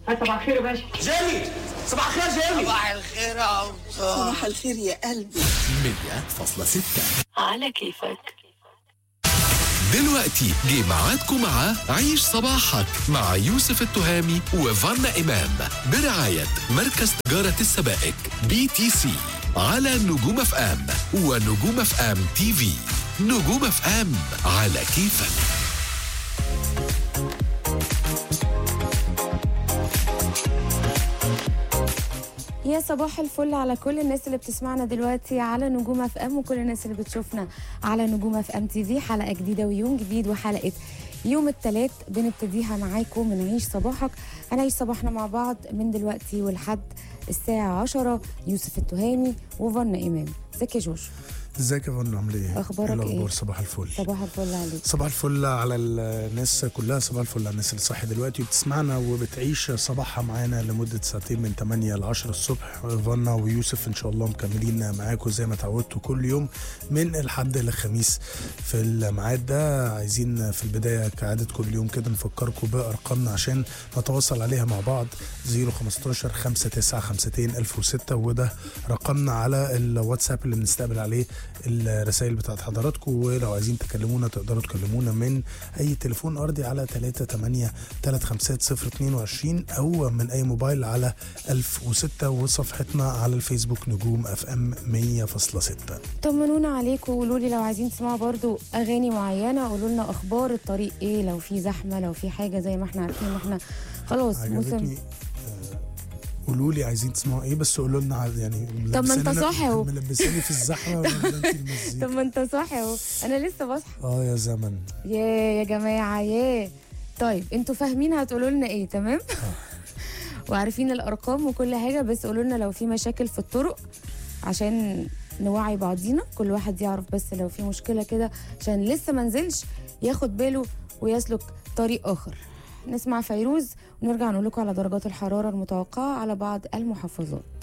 صباح الخير يا باشا جيمي صباح الخير جيمي صباح الخير يا عمصة صباح الخير يا قلبي 100.6 على كيفك دلوقتي جه ميعادكم مع عيش صباحك مع يوسف التهامي وفانا إمام برعاية مركز تجارة السبائك بي تي سي على نجوم اف ام ونجوم اف ام تي في نجوم اف ام على كيفك يا صباح الفل على كل الناس اللي بتسمعنا دلوقتي على نجوم اف ام وكل الناس اللي بتشوفنا على نجوم اف ام تي في حلقه جديده ويوم جديد وحلقه يوم الثلاث بنبتديها معاكم من عيش صباحك هنعيش صباحنا مع بعض من دلوقتي ولحد الساعه 10 يوسف التهامي وفنا امام ازيك يا جوش ازيك يا فندم عامل ايه؟ أخبارك الاخبار إيه؟ صباح الفل صباح الفل عليك صباح الفل على الناس كلها صباح الفل على الناس اللي صاحيه دلوقتي وبتسمعنا وبتعيش صباحها معانا لمده ساعتين من 8 ل 10 الصبح فانا ويوسف ان شاء الله مكملين معاكم زي ما تعودتوا كل يوم من الحد للخميس في الميعاد ده عايزين في البدايه كعاده كل يوم كده نفكركم بارقامنا عشان نتواصل عليها مع بعض 015 5952 1006 وده رقمنا على الواتساب اللي بنستقبل عليه الرسائل بتاعت حضراتكم ولو عايزين تكلمونا تقدروا تكلمونا من اي تليفون ارضي على 38 350 او من اي موبايل على 1006 وصفحتنا على الفيسبوك نجوم اف ام 100.6 طمنونا عليكم وقولوا لي لو عايزين تسمعوا برضو اغاني معينه قولوا لنا اخبار الطريق ايه لو في زحمه لو في حاجه زي ما احنا عارفين ان احنا خلاص موسم عجبتني آه، قولوا لي عايزين تسمعوا ايه بس قولوا لنا على- يعني طب ما انت ملبساني- صاحي اهو. ملبساني في الزحمه ولا انت المزيكا طب ما انت صاحي اهو انا لسه بصحى اه يا زمن يا يا جماعه يا طيب انتوا فاهمين هتقولوا لنا ايه تمام وعارفين الارقام وكل حاجه بس قولوا لنا لو في مشاكل في الطرق عشان نوعي بعضينا كل واحد يعرف بس لو في مشكله كده عشان لسه ما نزلش ياخد باله ويسلك طريق اخر نسمع فيروز ونرجع نقول لكم على درجات الحراره المتوقعه على بعض المحافظات